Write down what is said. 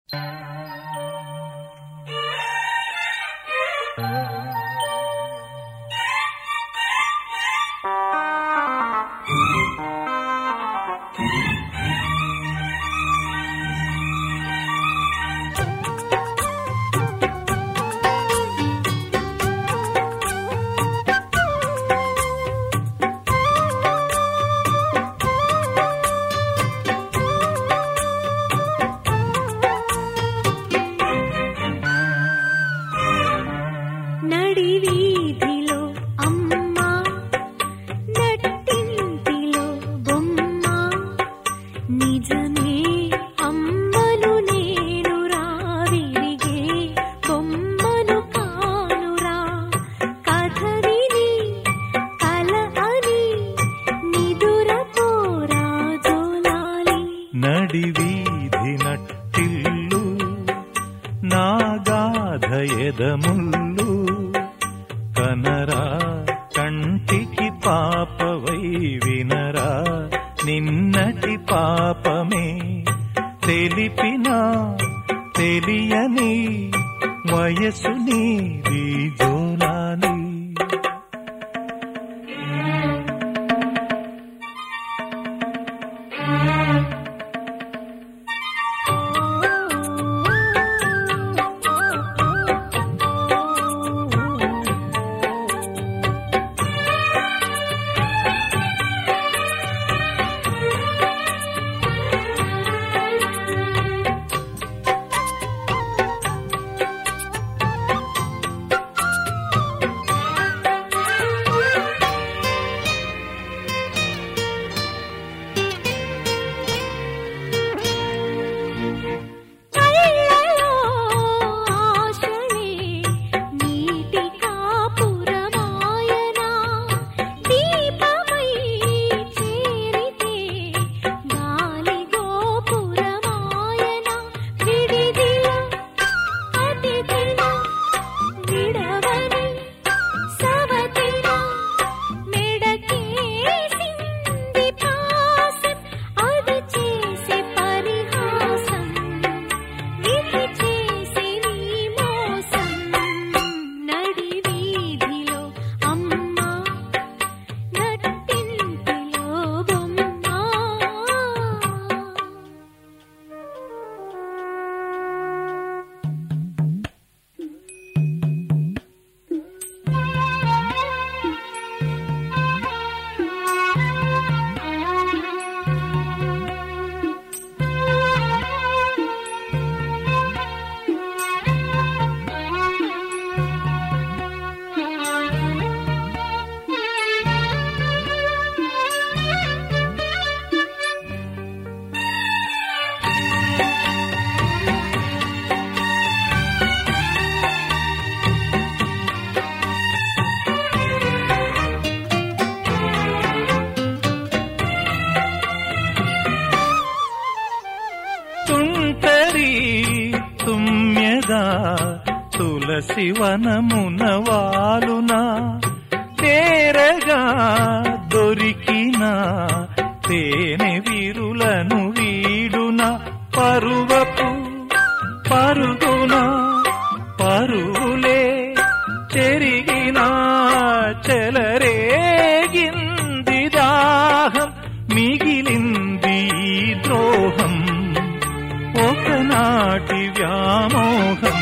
నడి వీధిలో అమ్మ నట్టింటిలో బొమ్మ నిజమే అమ్మను నేను రావిరిగే బొమ్మను కానురా కథ విని కల అని నిదుర పోరా జోలాలి నడి వీధి నట్టిల్లు నాగాధ ఎదముల్లు కనరా కంటికి పాపవై వినరా నిన్నటి పాపమే తెలిపినా తెలియని వయసు నీది జోలాలి కళ్ళలో ఆశలే నీటి కాపురమాయనా దీపమై చేరితే గాలి గోపురమాయనా విడిదిల అతిథిన విడవని సవతిన మెడకేసింది పాసం అది చేసే పరిహాసం ఇది చేసే నీ మోసం నడి వీధిలో అమ్మ నట్టింటిలో బొమ్మ తుంటరి తుమ్యదా తులసి వనమున వాలునా తేరగా దొరికిన తేనె విరులను వీడున పరువపు పరుగున పరువులే చెరిగిన చెలరేగింది దాహం మిగిలింది ఈ ద్రోహం ఒకనాటి వ్యామోహం